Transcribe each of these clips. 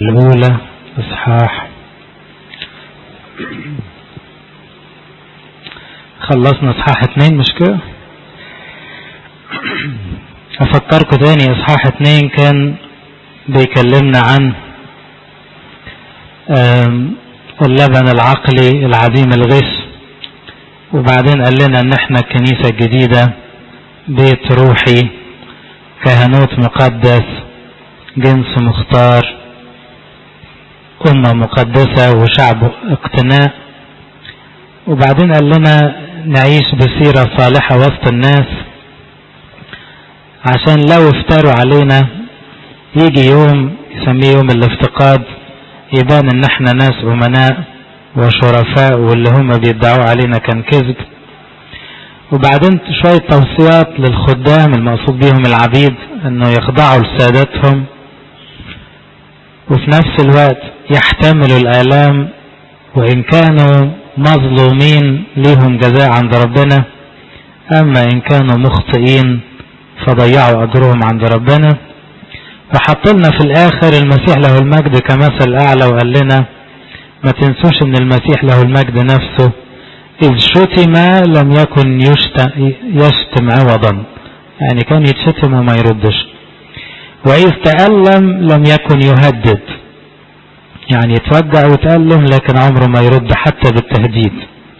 الأولى إصحاح خلصنا إصحاح اتنين مش كده أفكركم تاني إصحاح اتنين كان بيكلمنا عن اللبن العقلي العديم الغش وبعدين قال لنا ان احنا الكنيسة الجديدة بيت روحي كهنوت مقدس جنس مختار أمة مقدسة وشعب اقتناء وبعدين قال لنا نعيش بسيرة صالحة وسط الناس عشان لو افتروا علينا يجي يوم يسميه يوم الافتقاد يبان ان احنا ناس امناء وشرفاء واللي هم بيدعوا علينا كان كذب وبعدين شوية توصيات للخدام المقصود بيهم العبيد انه يخضعوا لسادتهم وفي نفس الوقت يحتملوا الآلام وإن كانوا مظلومين ليهم جزاء عند ربنا أما إن كانوا مخطئين فضيعوا أجرهم عند ربنا وحط لنا في الآخر المسيح له المجد كمثل أعلى وقال لنا ما تنسوش إن المسيح له المجد نفسه إذ شتم لم يكن يشتم عوضا يعني كان يتشتم وما يردش وإذ تألم لم يكن يهدد يعني يتوجع ويتألم لكن عمره ما يرد حتى بالتهديد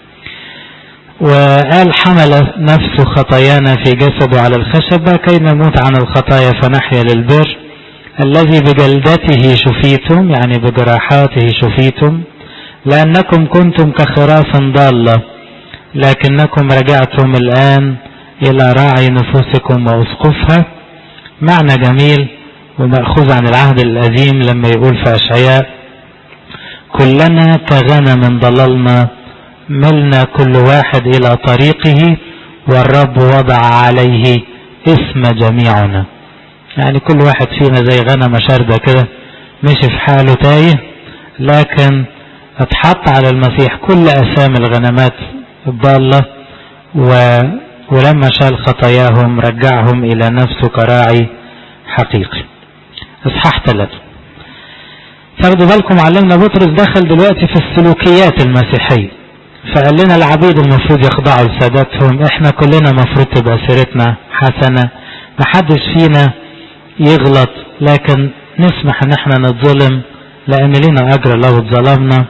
وقال حمل نفسه خطايانا في جسده على الخشبة كي نموت عن الخطايا فنحيا للبر الذي بجلدته شفيتم يعني بجراحاته شفيتم لأنكم كنتم كخراف ضالة لكنكم رجعتم الآن إلى راعي نفوسكم وأسقفها معنى جميل ومأخوذ عن العهد القديم لما يقول في أشعياء كلنا كغنم ضللنا ملنا كل واحد إلى طريقه والرب وضع عليه اسم جميعنا يعني كل واحد فينا زي غنمة شاردة كده مشي في حاله تايه لكن اتحط على المسيح كل أسامي الغنمات الضالة و... ولما شال خطاياهم رجعهم إلى نفسه كراعي حقيقي اصحاح ثلاثة تاخدوا بالكم علمنا بطرس دخل دلوقتي في السلوكيات المسيحية فقال لنا العبيد المفروض يخضعوا لساداتهم احنا كلنا مفروض تبقى سيرتنا حسنة محدش فينا يغلط لكن نسمح ان احنا نتظلم لان لنا اجر لو اتظلمنا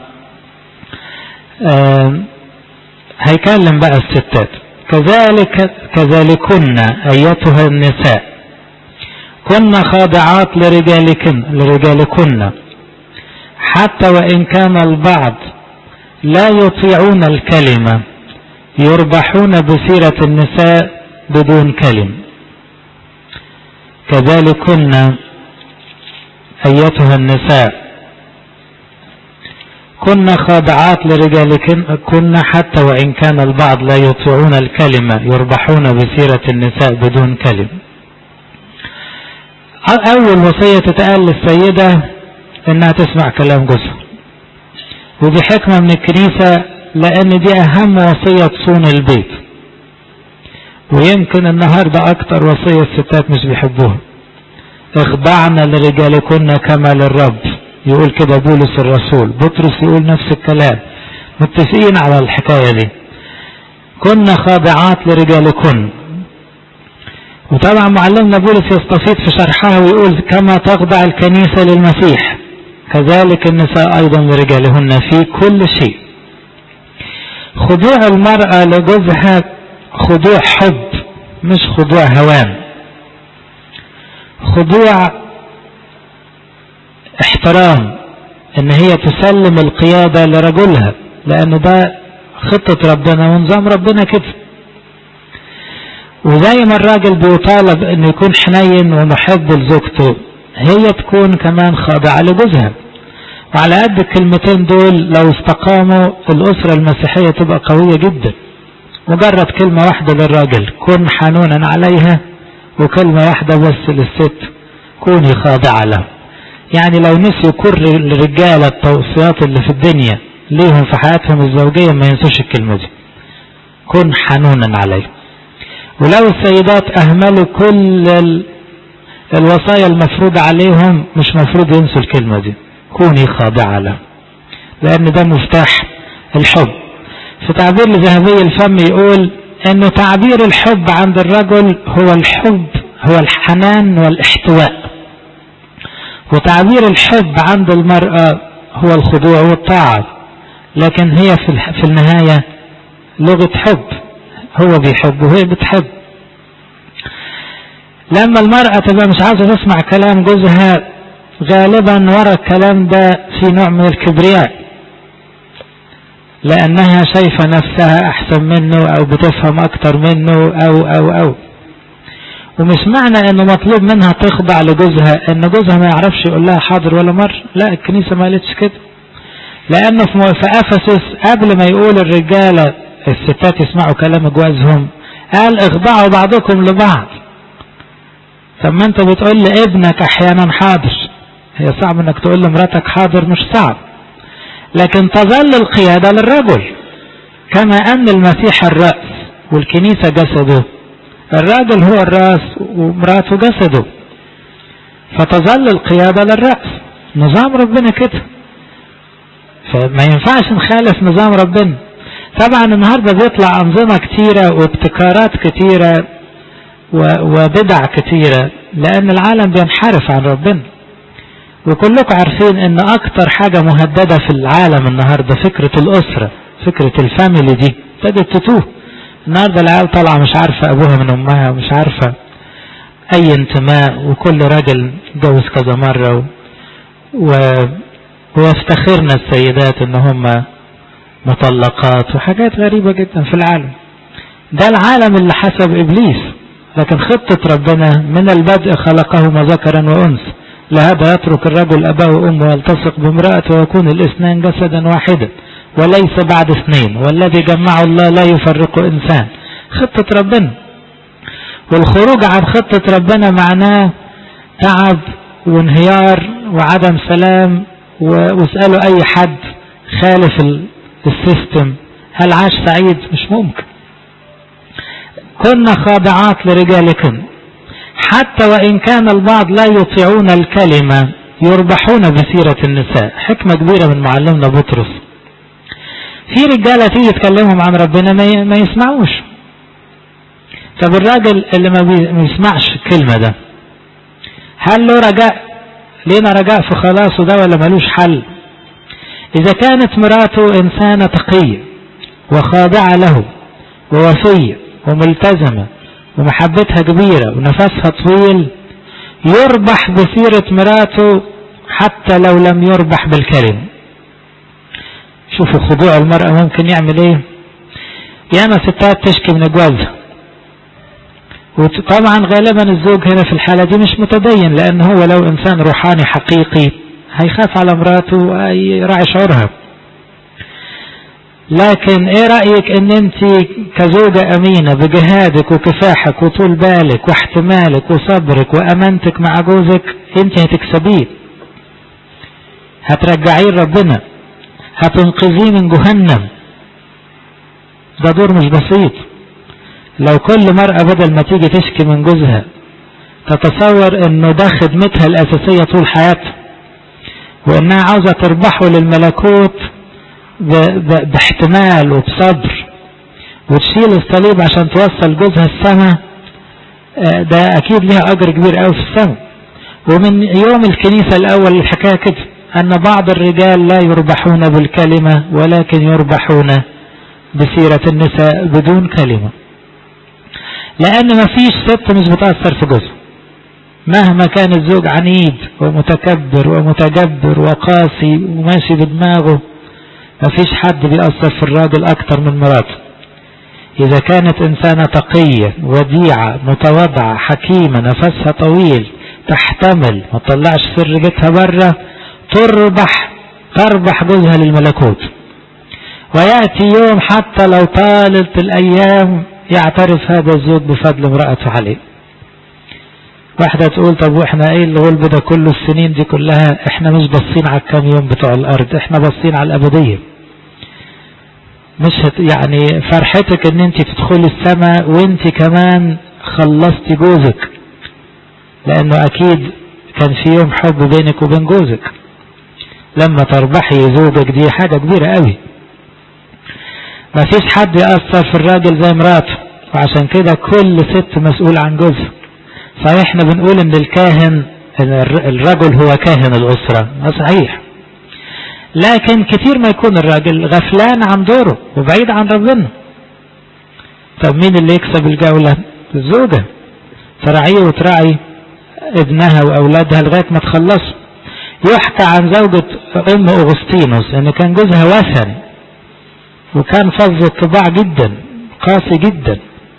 آه هيكلم بقى الستات كذلك كذلكن ايتها النساء كن خاضعات لرجالكن لرجالكن حتى وان كان البعض لا يطيعون الكلمة يربحون بسيرة النساء بدون كلم كذلكن أيتها النساء كن خاضعات لرجالكن كن حتى وإن كان البعض لا يطيعون الكلمة يربحون بسيرة النساء بدون كلم أول وصية تتقال للسيدة إنها تسمع كلام جوزها ودي حكمة من الكنيسة لأن دي أهم وصية تصون البيت ويمكن النهاردة أكتر وصية الستات مش بيحبوها اخضعنا لرجالكن كما للرب يقول كده بولس الرسول بطرس يقول نفس الكلام متفقين على الحكاية دي كنا خاضعات لرجالكن وطبعا معلمنا بولس يستفيد في شرحها ويقول كما تخضع الكنيسة للمسيح كذلك النساء أيضا لرجالهن في كل شيء خضوع المرأة لجوزها خضوع حب مش خضوع هوان خضوع احترام ان هي تسلم القيادة لرجلها لان ده خطة ربنا ونظام ربنا كده وزي ما الراجل بيطالب انه يكون حنين ومحب لزوجته هي تكون كمان خاضعة لجوزها وعلى قد الكلمتين دول لو استقاموا الأسرة المسيحية تبقى قوية جدا مجرد كلمة واحدة للراجل كن حنونا عليها وكلمة واحدة بس للست كوني خاضعة له يعني لو نسيوا كل الرجالة التوصيات اللي في الدنيا ليهم في حياتهم الزوجية ما ينسوش الكلمة دي كن حنونا عليه ولو السيدات أهملوا كل الوصايا المفروضة عليهم مش مفروض ينسوا الكلمة دي كوني خاضعة له لأن ده مفتاح الحب في تعبير لذهبي الفم يقول انه تعبير الحب عند الرجل هو الحب هو الحنان والاحتواء وتعبير الحب عند المرأة هو الخضوع والطاعة لكن هي في في النهاية لغة حب هو بيحب وهي بتحب لما المرأة تبقى مش عاوزة تسمع كلام جوزها غالبا ورا الكلام ده في نوع من الكبرياء لأنها شايفة نفسها أحسن منه أو بتفهم أكتر منه أو أو أو ومش معنى انه مطلوب منها تخضع لجوزها ان جوزها ما يعرفش يقول لها حاضر ولا مر لا الكنيسة ما قالتش كده لانه في افسس قبل ما يقول الرجالة الستات يسمعوا كلام جوازهم قال اخضعوا بعضكم لبعض طب ما انت بتقول لابنك احيانا حاضر هي صعب انك تقول لمراتك حاضر مش صعب لكن تظل القيادة للرجل كما ان المسيح الرأس والكنيسة جسده الراجل هو الراس ومراته جسده فتظل القيادة للرأس نظام ربنا كده فما ينفعش نخالف نظام ربنا طبعا النهاردة بيطلع أنظمة كتيرة وابتكارات كتيرة وبدع كتيرة لأن العالم بينحرف عن ربنا وكلكم عارفين ان اكتر حاجة مهددة في العالم النهاردة فكرة الاسرة فكرة الفاميلي دي ابتدت تتوه النهارده العيال طالعه مش عارفه ابوها من امها ومش عارفه اي انتماء وكل راجل جوز كذا مره و... و... ويفتخرنا السيدات ان هم مطلقات وحاجات غريبه جدا في العالم ده العالم اللي حسب ابليس لكن خطه ربنا من البدء خلقهما ذكرا وانثى لهذا يترك الرجل اباه وامه ويلتصق بامراته ويكون الاثنان جسدا واحدا وليس بعد اثنين والذي جمعه الله لا يفرق انسان خطة ربنا والخروج عن خطة ربنا معناه تعب وانهيار وعدم سلام واسألوا اي حد خالف السيستم هل عاش سعيد مش ممكن كنا خاضعات لرجالكم حتى وان كان البعض لا يطيعون الكلمة يربحون بسيرة النساء حكمة كبيرة من معلمنا بطرس في رجالة تيجي تكلمهم عن ربنا ما يسمعوش طب الراجل اللي ما بيسمعش الكلمة ده هل له رجاء لينا رجاء في خلاصه ده ولا ملوش حل إذا كانت مراته إنسانة تقية وخاضعة له ووفية وملتزمة ومحبتها كبيرة ونفسها طويل يربح بسيرة مراته حتى لو لم يربح بالكلمة شوفوا خضوع المرأة ممكن يعمل ايه ياما ستات تشكي من جوازها وطبعا غالبا الزوج هنا في الحالة دي مش متدين لان هو لو انسان روحاني حقيقي هيخاف على مراته ويراعي شعورها لكن ايه رأيك ان انت كزوجة امينة بجهادك وكفاحك وطول بالك واحتمالك وصبرك وامانتك مع جوزك انت هتكسبيه هترجعيه لربنا هتنقذيه من جهنم ده دور مش بسيط لو كل مرأة بدل ما تيجي تشكي من جوزها تتصور انه ده خدمتها الاساسية طول حياتها وانها عاوزة تربحه للملكوت باحتمال وبصبر وتشيل الصليب عشان توصل جوزها السماء ده اكيد ليها اجر كبير قوي في السماء ومن يوم الكنيسة الاول الحكاية كده أن بعض الرجال لا يربحون بالكلمة ولكن يربحون بسيرة النساء بدون كلمة لأن ما فيش ست مش بتأثر في جزء مهما كان الزوج عنيد ومتكبر ومتجبر وقاسي وماشي بدماغه ما فيش حد بيأثر في الراجل أكتر من مراته إذا كانت إنسانة تقية وديعة متواضعة حكيمة نفسها طويل تحتمل ما تطلعش سر بيتها بره تربح تربح جوزها للملكوت ويأتي يوم حتى لو طالت الأيام يعترف هذا الزوج بفضل امرأته عليه واحدة تقول طب واحنا ايه الغلب ده كله السنين دي كلها احنا مش باصين على الكام يوم بتوع الارض احنا باصين على الابدية مش هت يعني فرحتك ان انت تدخلي السماء وانت كمان خلصتي جوزك لانه اكيد كان في يوم حب بينك وبين جوزك لما تربحي زوجك دي حاجة كبيرة قوي ما فيش حد يأثر في الراجل زي مراته وعشان كده كل ست مسؤول عن جوزها صحيح احنا بنقول ان الكاهن الرجل هو كاهن الأسرة ما صحيح لكن كتير ما يكون الراجل غفلان عن دوره وبعيد عن ربنا طب مين اللي يكسب الجولة الزوجة تراعيه وتراعي ابنها واولادها لغاية ما تخلصوا يحكى عن زوجة ام اغسطينوس ان كان جوزها وثني وكان فظ الطباع جدا قاسي جدا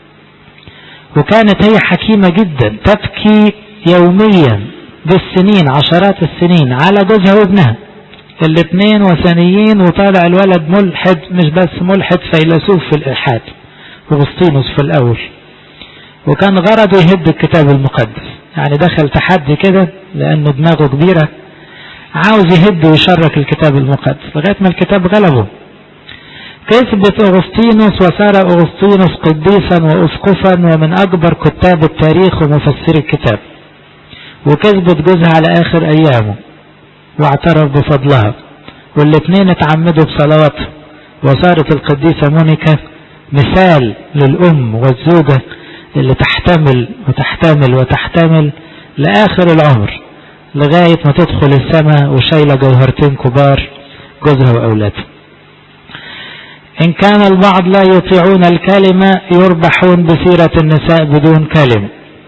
وكانت هي حكيمة جدا تبكي يوميا بالسنين عشرات السنين على جوزها وابنها الاثنين وثنيين وطالع الولد ملحد مش بس ملحد فيلسوف في الإلحاد وغسطينوس في الأول وكان غرضه يهد الكتاب المقدس يعني دخل تحدي كده لأنه دماغه كبيرة عاوز يهد ويشرك الكتاب المقدس لغاية ما الكتاب غلبه كسبت أغسطينوس وصار أغسطينوس قديسا وأسقفا ومن أكبر كتاب التاريخ ومفسري الكتاب وكسبت جوزها على آخر أيامه واعترف بفضلها والاثنين اتعمدوا بصلواتها وصارت القديسة مونيكا مثال للأم والزوجة اللي تحتمل وتحتمل وتحتمل لآخر العمر لغاية ما تدخل السماء وشايلة جوهرتين كبار جوزها وأولادها إن كان البعض لا يطيعون الكلمة يربحون بسيرة النساء بدون كلمة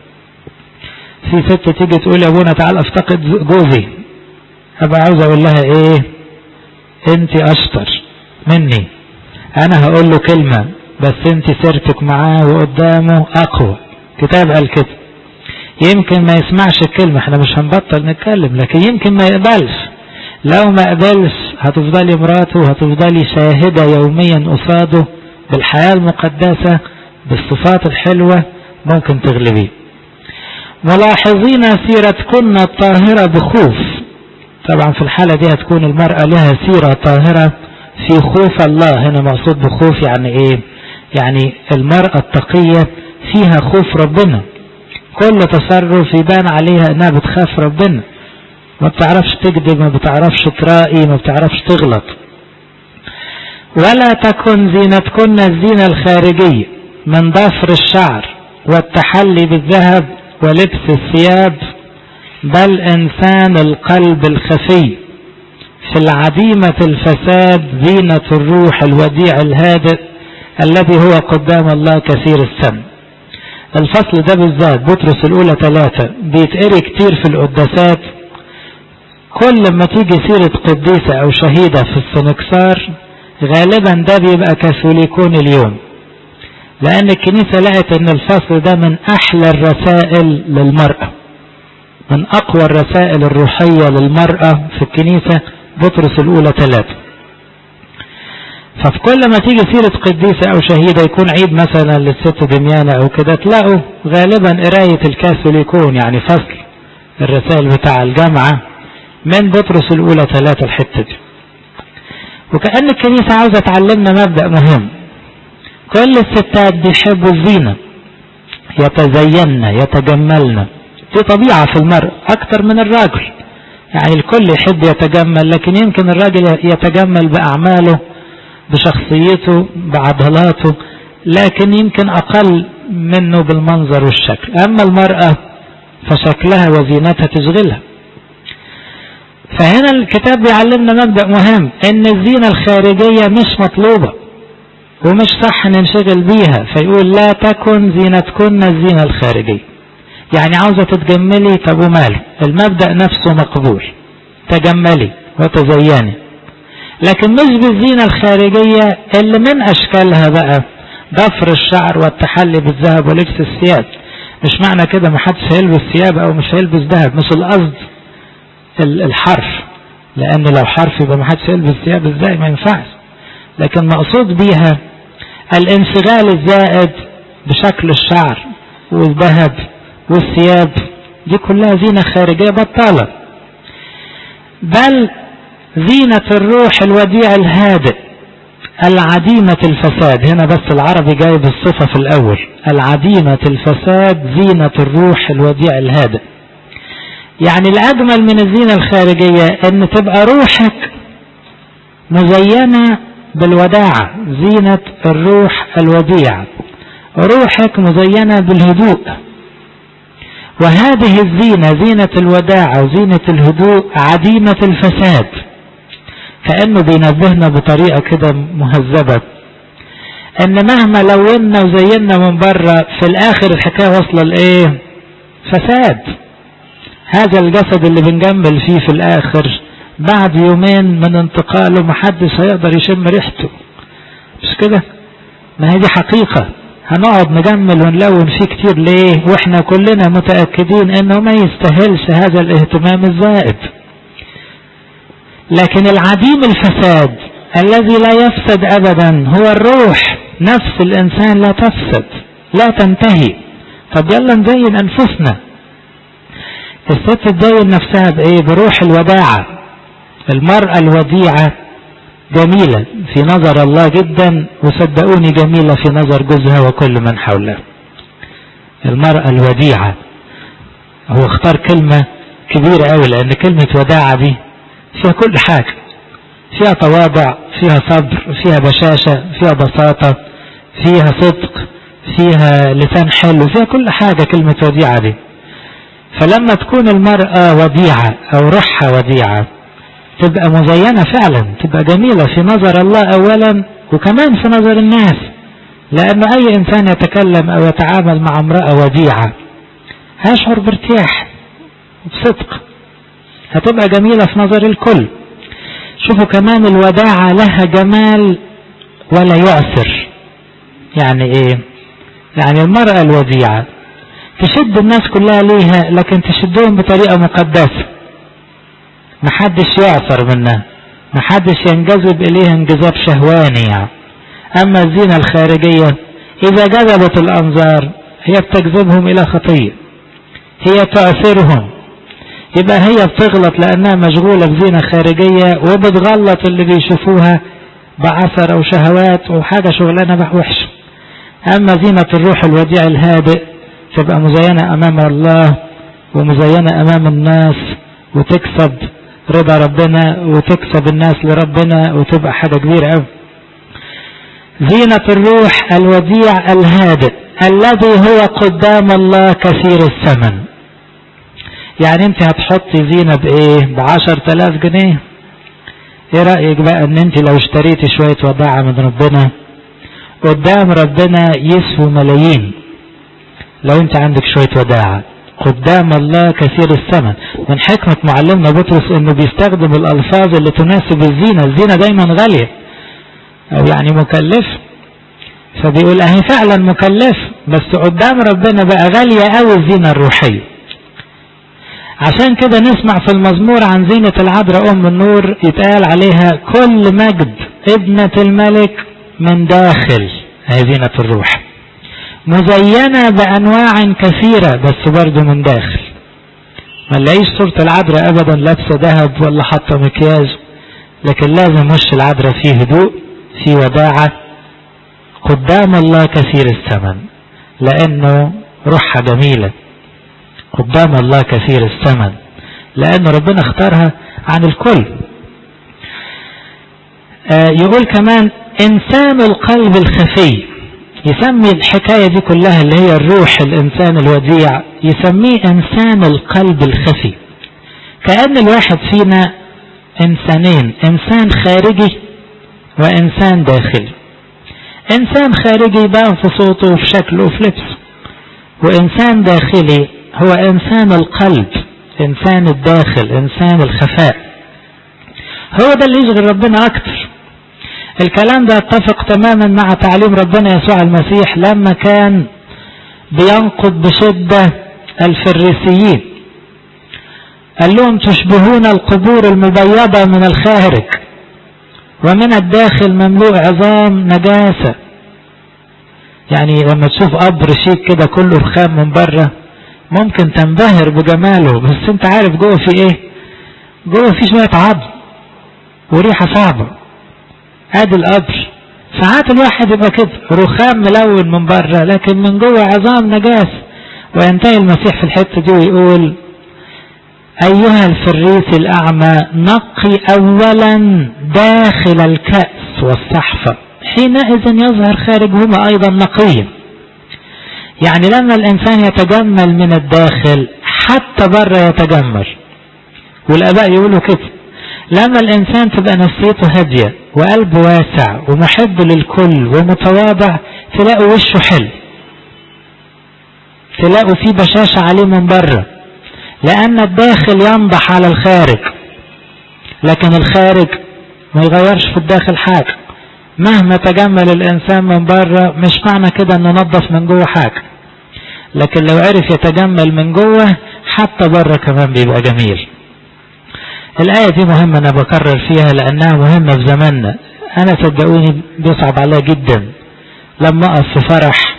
في ست تيجي تقول يا ابونا تعال افتقد جوزي ابقى عاوز اقول لها ايه انت اشطر مني انا هقول له كلمة بس انت سيرتك معاه وقدامه اقوى كتاب قال كده يمكن ما يسمعش الكلمة احنا مش هنبطل نتكلم لكن يمكن ما يقبلش لو ما قبلش هتفضلي مراته وهتفضلي شاهدة يوميا قصاده بالحياة المقدسة بالصفات الحلوة ممكن تغلبيه ملاحظين سيرتكن الطاهرة بخوف طبعا في الحالة دي هتكون المرأة لها سيرة طاهرة في خوف الله هنا مقصود بخوف يعني ايه يعني المرأة التقية فيها خوف ربنا كل تصرف يبان عليها انها بتخاف ربنا ما بتعرفش تكذب ما بتعرفش ترائي ما بتعرفش تغلط ولا تكن زينتكن الزينة الخارجية من ضفر الشعر والتحلي بالذهب ولبس الثياب بل انسان القلب الخفي في العديمة الفساد زينة الروح الوديع الهادئ الذي هو قدام الله كثير السم الفصل ده بالذات بطرس الاولى ثلاثة بيتقري كتير في القداسات كل ما تيجي سيرة قديسة او شهيدة في السنكسار غالبا ده بيبقى كاثوليكون اليوم لان الكنيسة لقت ان الفصل ده من احلى الرسائل للمرأة من اقوى الرسائل الروحية للمرأة في الكنيسة بطرس الاولى ثلاثة ففي كل ما تيجي سيرة قديسة او شهيدة يكون عيد مثلا للست دميانة او كده تلاقوا غالبا قراية الكاثوليكون يعني فصل الرسائل بتاع الجامعة من بطرس الاولى ثلاثة الحتة دي وكأن الكنيسة عاوزة تعلمنا مبدأ مهم كل الستات بيحبوا الزينة يتزين يتجملن دي طبيعة في المرء أكتر من الراجل يعني الكل يحب يتجمل لكن يمكن الراجل يتجمل بأعماله بشخصيته بعضلاته لكن يمكن أقل منه بالمنظر والشكل أما المرأة فشكلها وزينتها تشغلها فهنا الكتاب بيعلمنا مبدأ مهم ان الزينة الخارجية مش مطلوبة ومش صح ننشغل بيها فيقول لا تكن زينتكن الزينة الخارجية يعني عاوزة تتجملي طب وماله المبدأ نفسه مقبول تجملي وتزيني لكن مش بالزينة الخارجية اللي من أشكالها بقى ضفر الشعر والتحلي بالذهب ولبس الثياب مش معنى كده ما حدش هيلبس ثياب او مش هيلبس ذهب مش القصد الحرف لان لو حرف يبقى ما حدش يلبس ثياب ازاي ما ينفعش لكن مقصود بيها الانشغال الزائد بشكل الشعر والذهب والثياب دي كلها زينة خارجية بطالة بل زينة الروح الوديع الهادئ العديمة الفساد هنا بس العربي جايب الصفة في الأول العديمة الفساد زينة الروح الوديع الهادئ يعني الأجمل من الزينة الخارجية أن تبقى روحك مزينة بالوداعة زينة الروح الوديع روحك مزينة بالهدوء وهذه الزينة زينة الوداعة وزينة الهدوء عديمة الفساد كأنه بينبهنا بطريقة كده مهذبة ان مهما لونا وزينا من بره في الاخر الحكاية واصلة لايه فساد هذا الجسد اللي بنجمل فيه في الاخر بعد يومين من انتقاله محدش هيقدر يشم ريحته مش كده ما هي دي حقيقة هنقعد نجمل ونلون فيه كتير ليه واحنا كلنا متأكدين انه ما يستاهلش هذا الاهتمام الزائد لكن العديم الفساد الذي لا يفسد ابدا هو الروح نفس الانسان لا تفسد لا تنتهي طب يلا نزين انفسنا الست تزين نفسها بايه بروح الوداعة المرأة الوديعة جميلة في نظر الله جدا وصدقوني جميلة في نظر جوزها وكل من حولها المرأة الوديعة هو اختار كلمة كبيرة قوي لان كلمة وداعة دي فيها كل حاجة فيها تواضع فيها صبر فيها بشاشة فيها بساطة فيها صدق فيها لسان حلو فيها كل حاجة كلمة وديعة دي فلما تكون المرأة وديعة أو روحها وديعة تبقى مزينة فعلا تبقى جميلة في نظر الله أولا وكمان في نظر الناس لأن أي إنسان يتكلم أو يتعامل مع امرأة وديعة هيشعر بارتياح وبصدق هتبقى جميلة في نظر الكل شوفوا كمان الوداعة لها جمال ولا يعسر يعني ايه يعني المرأة الوديعة تشد الناس كلها ليها لكن تشدهم بطريقة مقدسة محدش يعثر منها محدش ينجذب اليها انجذاب شهواني يعني اما الزينة الخارجية اذا جذبت الانظار هي بتجذبهم الى خطية هي تؤثرهم يبقى هي بتغلط لانها مشغولة بزينة خارجية وبتغلط اللي بيشوفوها بعثر او شهوات وحاجة شغلانة وحشة اما زينة الروح الوديع الهادئ تبقى مزينة امام الله ومزينة امام الناس وتكسب رضا ربنا وتكسب الناس لربنا وتبقى حاجة كبيرة قوي زينة الروح الوديع الهادئ الذي هو قدام الله كثير الثمن يعني انت هتحطي زينة بايه بعشر تلاف جنيه ايه رأيك بقى ان انت لو اشتريتي شوية وداعة من ربنا قدام ربنا يسوى ملايين لو انت عندك شوية وداعة قدام الله كثير الثمن من حكمة معلمنا بطرس انه بيستخدم الالفاظ اللي تناسب الزينة الزينة دايما غالية او يعني مكلف فبيقول اهي فعلا مكلف بس قدام ربنا بقى غالية قوي الزينة الروحية عشان كده نسمع في المزمور عن زينة العذراء ام النور يتقال عليها كل مجد ابنة الملك من داخل هي زينة الروح مزينة بأنواع كثيرة بس برضه من داخل ما نلاقيش صورة العذراء أبدا لابسة ذهب ولا حاطة مكياج لكن لازم وش العذراء فيه هدوء فيه وداعة قدام الله كثير الثمن لأنه روحها جميلة قدام الله كثير الثمن لأن ربنا اختارها عن الكل آه يقول كمان إنسان القلب الخفي يسمي الحكاية دي كلها اللي هي الروح الإنسان الوديع يسميه إنسان القلب الخفي كأن الواحد فينا إنسانين إنسان خارجي وإنسان داخلي إنسان خارجي يبان في صوته وفي شكله وفي لبسه وإنسان داخلي هو إنسان القلب إنسان الداخل إنسان الخفاء هو ده اللي يشغل ربنا أكتر الكلام ده اتفق تماما مع تعليم ربنا يسوع المسيح لما كان بينقض بشدة الفريسيين قال لهم تشبهون القبور المبيضة من الخارج ومن الداخل مملوء عظام نجاسة يعني لما تشوف قبر شيك كده كله رخام من بره ممكن تنبهر بجماله بس انت عارف جوه في ايه جوه في شوية عظم وريحة صعبة ادي القبر ساعات الواحد يبقى كده رخام ملون من بره لكن من جوه عظام نجاس وينتهي المسيح في الحته دي ويقول أيها الفريس الأعمى نقي أولا داخل الكأس والصحفة حينئذ يظهر خارجهما أيضا نقيا يعني لما الإنسان يتجمل من الداخل حتى بره يتجمل والآباء يقولوا كده لما الإنسان تبقى نفسيته هادية وقلبه واسع ومحب للكل ومتواضع تلاقوا وشه حلو تلاقوا فيه بشاشة عليه من بره لأن الداخل ينضح على الخارج لكن الخارج ما يغيرش في الداخل حاجة مهما تجمل الإنسان من بره مش معنى كده أنه نظف من جوه حاجة لكن لو عرف يتجمل من جوه حتى بره كمان بيبقى جميل الآية دي مهمة أنا بكرر فيها لأنها مهمة في زماننا أنا صدقوني بيصعب عليا جدا لما أقف في فرح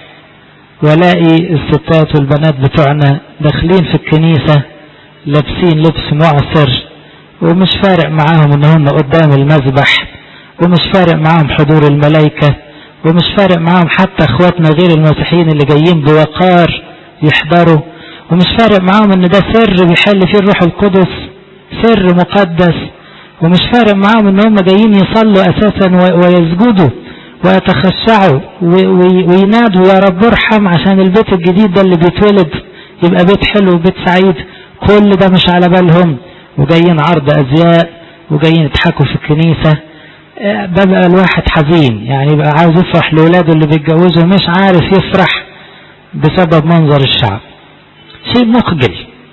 والاقي الستات والبنات بتوعنا داخلين في الكنيسة لابسين لبس معصر ومش فارق معاهم ان هم قدام المذبح ومش فارق معاهم حضور الملائكة ومش فارق معاهم حتى اخواتنا غير المسيحيين اللي جايين بوقار يحضروا ومش فارق معاهم ان ده سر بيحل فيه الروح القدس سر مقدس ومش فارق معاهم ان هم جايين يصلوا اساسا ويسجدوا ويتخشعوا وينادوا يا رب ارحم عشان البيت الجديد ده اللي بيتولد يبقى بيت حلو وبيت سعيد كل ده مش على بالهم وجايين عرض ازياء وجايين يضحكوا في الكنيسة ببقى الواحد حزين يعني يبقى عاوز يفرح لولاده اللي بيتجوزوا مش عارف يفرح بسبب منظر الشعب شيء مخجل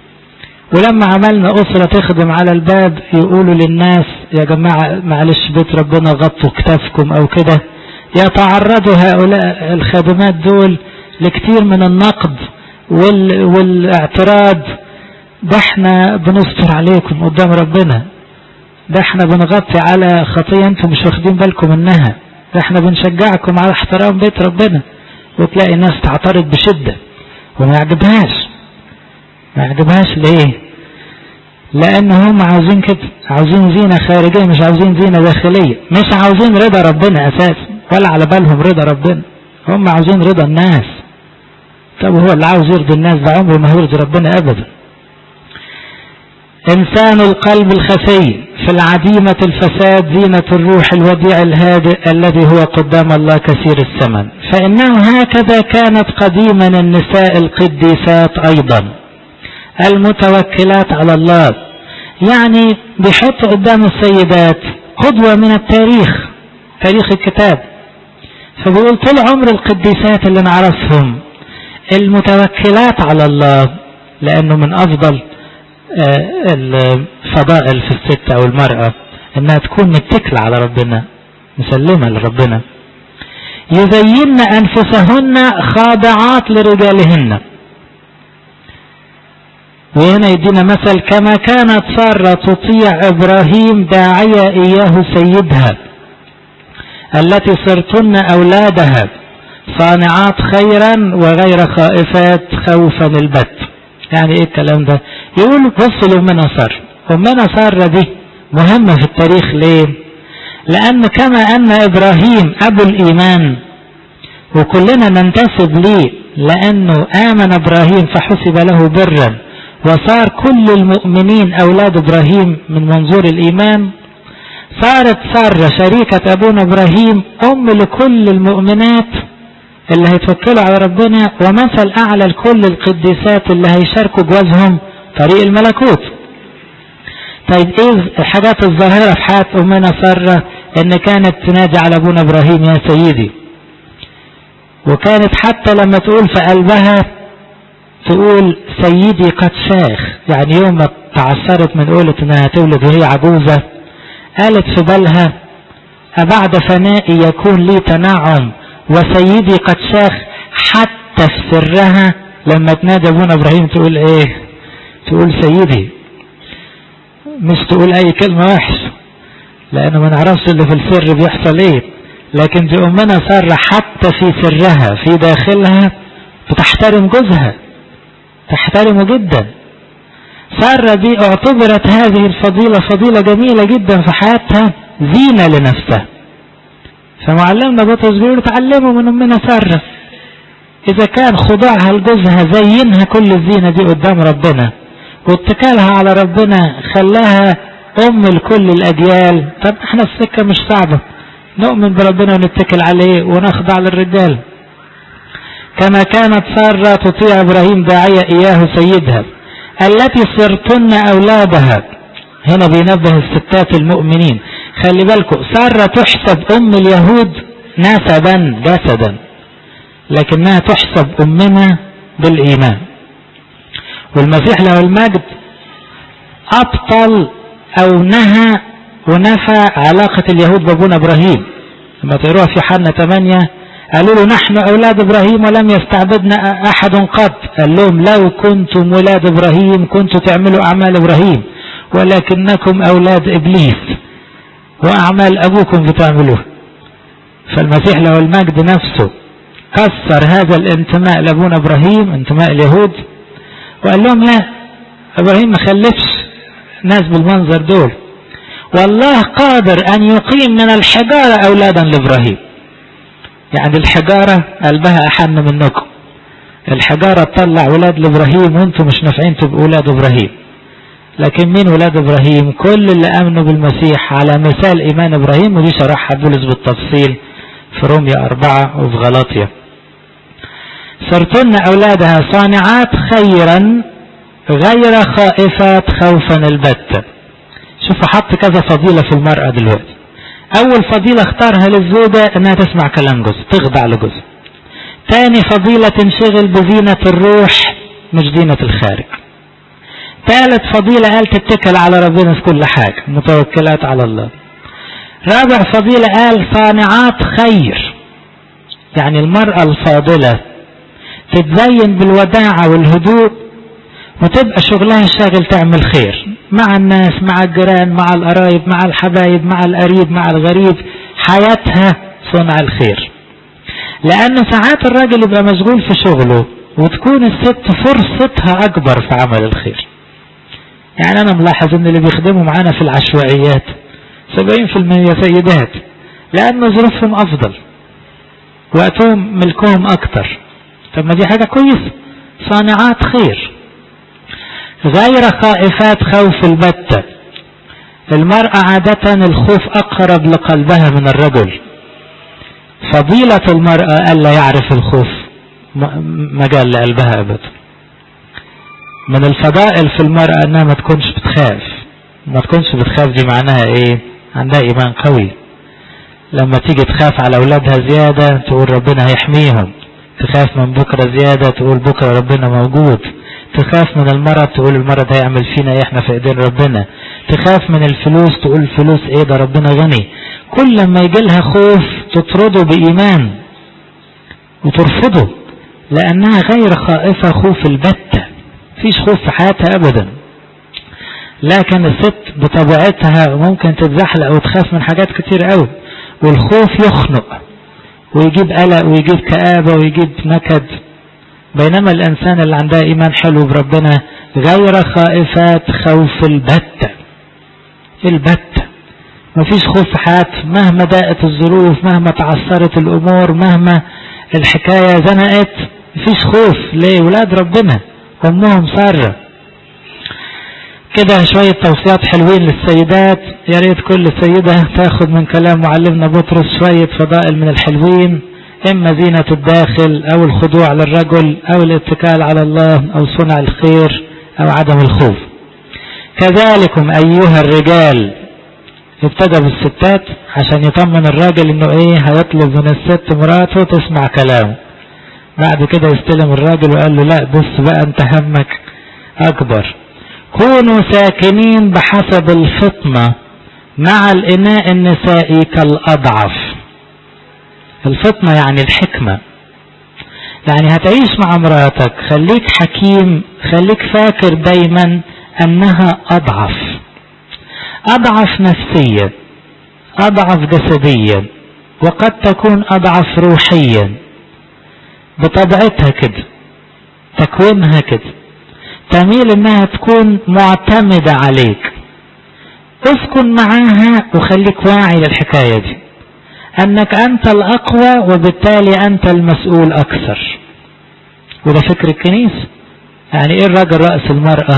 ولما عملنا أسرة تخدم على الباب يقولوا للناس يا جماعة معلش بيت ربنا غطوا كتافكم أو كده يتعرض هؤلاء الخادمات دول لكثير من النقد وال والاعتراض ده احنا بنستر عليكم قدام ربنا ده احنا بنغطي على خطية انتم مش واخدين بالكم منها ده احنا بنشجعكم على احترام بيت ربنا وتلاقي ناس تعترض بشدة وما يعجبهاش ما يعجبهاش ليه لان هم عاوزين كده عاوزين زينة خارجية مش عاوزين زينة داخلية مش عاوزين رضا ربنا اساسا ولا على بالهم رضا ربنا هم عاوزين رضا الناس طب هو اللي عاوز يرضي الناس ده عمره ما هيرضي ربنا ابدا انسان القلب الخفي في العديمة الفساد زينة الروح الوديع الهادئ الذي هو قدام الله كثير الثمن فإنه هكذا كانت قديما النساء القديسات أيضا المتوكلات على الله يعني بيحط قدام السيدات قدوة من التاريخ تاريخ الكتاب فبيقول طول عمر القديسات اللي نعرفهم المتوكلات على الله لأنه من أفضل الفضائل في الست أو المرأة إنها تكون متكلة على ربنا مسلمة لربنا يزين أنفسهن خاضعات لرجالهن وهنا يدينا مثل كما كانت سارة تطيع إبراهيم داعية إياه سيدها التي صرتن أولادها صانعات خيرا وغير خائفات خوفا البت يعني ايه الكلام ده يقول بص لأمنا سارة أمنا سارة دي مهمة في التاريخ ليه لأن كما أن إبراهيم أبو الإيمان وكلنا ننتسب ليه لأنه آمن إبراهيم فحسب له برا وصار كل المؤمنين أولاد إبراهيم من منظور الإيمان صارت سارة شريكة أبونا إبراهيم أم لكل المؤمنات اللي هيتوكلوا على ربنا ومثل أعلى لكل القديسات اللي هيشاركوا جوازهم طريق الملكوت طيب ايه الحاجات الظاهرة في حياة أمنا سارة ان كانت تنادي على أبونا إبراهيم يا سيدي وكانت حتى لما تقول في قلبها تقول سيدي قد شاخ يعني يوم ما تعثرت من قولة انها تولد وهي عجوزة قالت في بالها أبعد فنائي يكون لي تنعم وسيدي قد شاخ حتى في سرها لما تنادي ابونا ابراهيم تقول ايه تقول سيدي مش تقول اي كلمة وحش لانه ما نعرفش اللي في السر بيحصل ايه لكن دي امنا سارة حتى في سرها في داخلها بتحترم جوزها تحترمه جدا سارة دي اعتبرت هذه الفضيلة فضيلة جميلة جدا في حياتها زينة لنفسها فمعلمنا بطرس بيقول تعلموا من امنا سارة اذا كان خضوعها لجوزها زينها كل الزينة دي قدام ربنا واتكالها على ربنا خلاها ام لكل الاجيال طب احنا السكة مش صعبة نؤمن بربنا ونتكل عليه ونخضع للرجال كما كانت سارة تطيع ابراهيم داعية اياه سيدها التي صرتن اولادها هنا بينبه الستات المؤمنين خلي بالكم سارة تحسب ام اليهود نسبا جسدا لكنها تحسب امنا بالايمان والمسيح له المجد ابطل او نهى ونفى علاقة اليهود بابونا ابراهيم لما تقروها في حنا 8 قالوا له نحن اولاد ابراهيم ولم يستعبدنا احد قط قال لهم لو كنتم ولاد ابراهيم كنتم تعملوا اعمال ابراهيم ولكنكم اولاد ابليس واعمال ابوكم بتعملوها فالمسيح له المجد نفسه كسر هذا الانتماء لابونا ابراهيم انتماء اليهود وقال لهم لا ابراهيم ما خلفش ناس بالمنظر دول والله قادر ان يقيم من الحجارة اولادا لابراهيم يعني الحجارة قلبها احن منكم الحجارة تطلع ولاد لابراهيم وانتم مش نافعين تبقوا ولاد ابراهيم لكن مين ولاد ابراهيم كل اللي امنوا بالمسيح على مثال ايمان ابراهيم ودي شرحها بولس بالتفصيل في روميا اربعة وفي غلاطيا صرتن اولادها صانعات خيرا غير خائفات خوفا البتة شوفوا حط كذا فضيلة في المرأة دلوقتي اول فضيلة اختارها للزوجة انها تسمع كلام جوز تخضع لجوز تاني فضيلة تنشغل بزينة الروح مش زينة الخارج ثالث فضيلة قال تتكل على ربنا في كل حاجة متوكلات على الله رابع فضيلة قال صانعات خير يعني المرأة الفاضلة تتزين بالوداعة والهدوء وتبقى شغلها شاغل تعمل خير مع الناس مع الجيران مع القرايب مع الحبايب مع القريب مع الغريب حياتها صنع الخير لأن ساعات الراجل يبقى مشغول في شغله وتكون الست فرصتها أكبر في عمل الخير يعني أنا ملاحظ إن اللي بيخدموا معانا في العشوائيات 70% سيدات لأن ظروفهم أفضل وقتهم ملكهم أكتر طب ما دي حاجة كويسة صانعات خير غير خائفات خوف البتة المرأة عادة الخوف أقرب لقلبها من الرجل فضيلة المرأة ألا يعرف الخوف مجال لقلبها أبدا من الفضائل في المرأة أنها ما تكونش بتخاف ما تكونش بتخاف دي معناها إيه عندها إيمان قوي لما تيجي تخاف على أولادها زيادة تقول ربنا هيحميهم تخاف من بكرة زيادة تقول بكرة ربنا موجود تخاف من المرض تقول المرض هيعمل فينا ايه احنا في ايدين ربنا تخاف من الفلوس تقول الفلوس ايه ده ربنا غني كل لما يجي لها خوف تطرده بإيمان وترفضه لأنها غير خائفة خوف البتة فيش خوف في حياتها أبدا لكن الست بطبيعتها ممكن تتزحلق وتخاف من حاجات كتير قوي والخوف يخنق ويجيب قلق ويجيب كآبة ويجيب نكد بينما الإنسان اللي عندها إيمان حلو بربنا غير خائفات خوف البتة البتة مفيش خوف في حياته مهما ضاقت الظروف مهما تعثرت الأمور مهما الحكاية زنقت مفيش خوف ليه ولاد ربنا أمهم سارة كده شوية توصيات حلوين للسيدات يا ريت كل سيدة تاخد من كلام معلمنا بطرس شوية فضائل من الحلوين إما زينة الداخل أو الخضوع للرجل أو الاتكال على الله أو صنع الخير أو عدم الخوف كذلكم أيها الرجال ابتدى بالستات عشان يطمن الراجل انه ايه هيطلب من الست مراته تسمع كلامه بعد كده يستلم الراجل وقال له لا بص بقى انت همك اكبر كونوا ساكنين بحسب الفطنة مع الاناء النسائي كالاضعف الفطنة يعني الحكمة يعني هتعيش مع مراتك خليك حكيم خليك فاكر دايما انها اضعف اضعف نفسيا اضعف جسديا وقد تكون اضعف روحيا بطبيعتها كده تكوينها كده تميل انها تكون معتمدة عليك اسكن معاها وخليك واعي للحكاية دي انك انت الاقوى وبالتالي انت المسؤول اكثر وده فكر الكنيسة يعني ايه الراجل رأس المرأة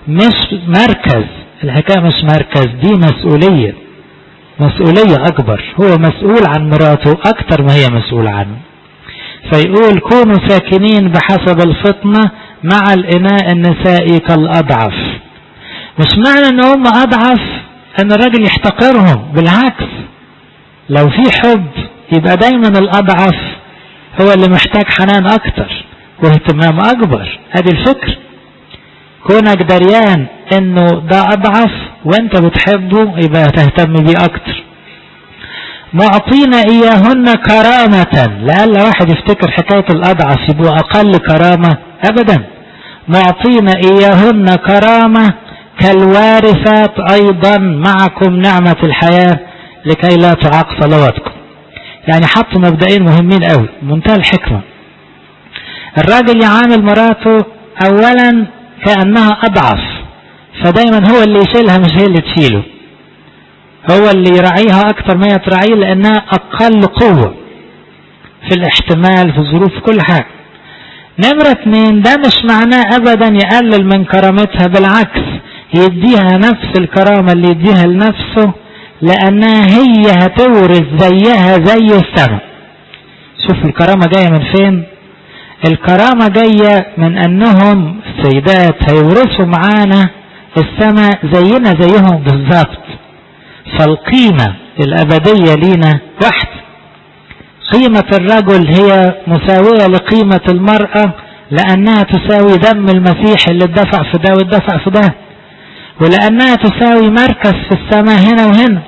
مش مركز الحكاية مش مركز دي مسؤولية مسؤولية أكبر هو مسؤول عن مراته أكتر ما هي مسؤول عنه فيقول كونوا ساكنين بحسب الفطنة مع الإناء النسائي كالأضعف مش معنى ان هم أضعف أن الراجل يحتقرهم بالعكس لو في حب يبقى دايما الأضعف هو اللي محتاج حنان أكتر واهتمام أكبر ادي الفكر كونك دريان انه ده اضعف وانت بتحبه يبقى تهتم بيه اكتر معطين اياهن كرامة لألا واحد يفتكر حكاية الاضعف يبقوا اقل كرامة ابدا معطين اياهن كرامة كالوارثات ايضا معكم نعمة الحياة لكي لا تعاق صلواتكم يعني حط مبدئين مهمين قوي منتهى الحكمة الراجل يعامل مراته اولا كأنها اضعف فدايما هو اللي يشيلها مش هي اللي تشيله هو اللي يراعيها اكتر ما هي تراعيه لانها اقل قوة في الاحتمال في الظروف في كل حاجة نمرة اتنين ده مش معناه ابدا يقلل من كرامتها بالعكس يديها نفس الكرامة اللي يديها لنفسه لانها هي هتورث زيها زي السماء شوف الكرامة جاية من فين الكرامة جاية من انهم السيدات هيورثوا معانا السماء زينا زيهم بالظبط فالقيمة الابدية لينا واحد قيمة الرجل هي مساوية لقيمة المرأة لانها تساوي دم المسيح اللي اتدفع في ده واتدفع في ده ولانها تساوي مركز في السماء هنا وهنا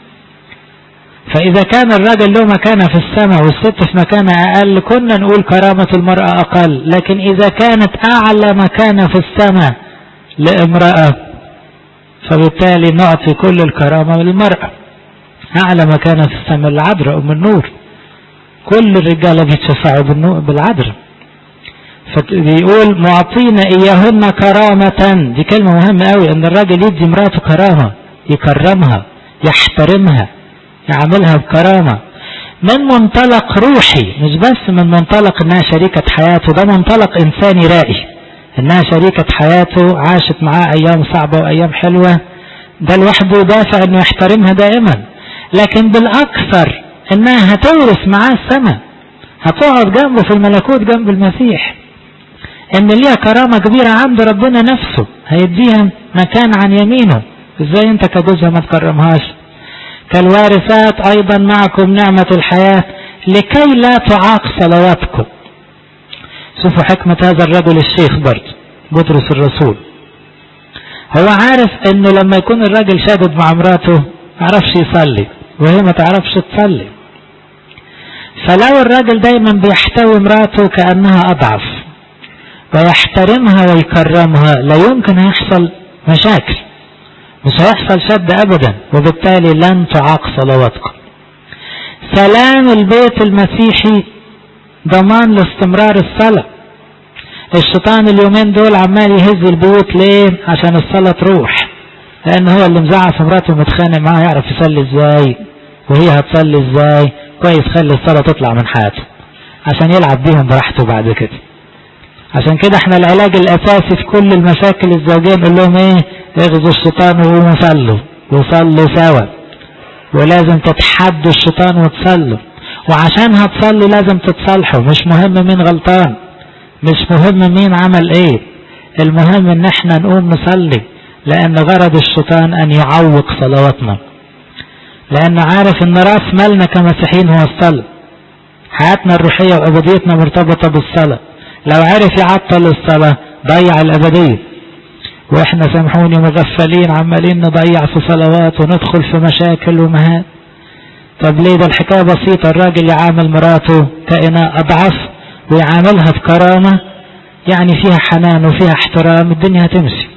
فإذا كان الرجل له مكانة في السماء والست في مكانة أقل كنا نقول كرامة المرأة أقل لكن إذا كانت أعلى مكانة في السماء لامرأة فبالتالي نعطي كل الكرامة للمرأة أعلى مكانة في السماء العذراء أم النور كل الرجالة بيتشفعوا بالعذراء فبيقول معطينا إياهن كرامة دي كلمة مهمة قوي إن الراجل يدي مراته كرامة يكرمها يحترمها يعاملها بكرامة من منطلق روحي مش بس من منطلق انها شريكة حياته ده منطلق انساني رائي انها شريكة حياته عاشت معاه ايام صعبة وايام حلوة ده لوحده دافع انه يحترمها دائما لكن بالاكثر انها هتورث معاه السماء هتقعد جنبه في الملكوت جنب المسيح ان ليها كرامة كبيرة عند ربنا نفسه هيديها مكان عن يمينه ازاي انت كجوزها ما تكرمهاش كالوارثات ايضا معكم نعمة الحياة لكي لا تعاق صلواتكم شوفوا حكمة هذا الرجل الشيخ برضه بطرس الرسول هو عارف انه لما يكون الراجل شادد مع مراته ما يعرفش يصلي وهي ما تعرفش تصلي فلو الراجل دايما بيحتوي مراته كأنها أضعف ويحترمها ويكرمها لا يمكن يحصل مشاكل مش هيحصل شد أبدا وبالتالي لن تعاق صلواتكم سلام البيت المسيحي ضمان لاستمرار الصلاة الشيطان اليومين دول عمال يهز البيوت ليه عشان الصلاة تروح لان هو اللي مزعف مراته متخانق معاه يعرف يصلي ازاي وهي هتصلي ازاي كويس خلي الصلاة تطلع من حياته عشان يلعب بيهم براحته بعد كده عشان كده احنا العلاج الاساسي في كل المشاكل الزوجية نقول لهم ايه اغزوا الشيطان وقوموا صلوا وصلوا سوا ولازم تتحدوا الشيطان وتصلوا وعشان هتصلي لازم تتصالحوا مش مهم مين غلطان مش مهم مين عمل ايه المهم ان احنا نقوم نصلي لان غرض الشيطان ان يعوق صلواتنا لان عارف ان راس مالنا كمسيحيين هو الصلاة حياتنا الروحية وابديتنا مرتبطة بالصلاة لو عرف يعطل الصلاة ضيع الابدية واحنا سامحوني مغفلين عمالين نضيع في صلوات وندخل في مشاكل ومهات طب ليه ده الحكاية بسيطة الراجل يعامل مراته كائناء اضعف ويعاملها بكرامة يعني فيها حنان وفيها احترام الدنيا هتمشي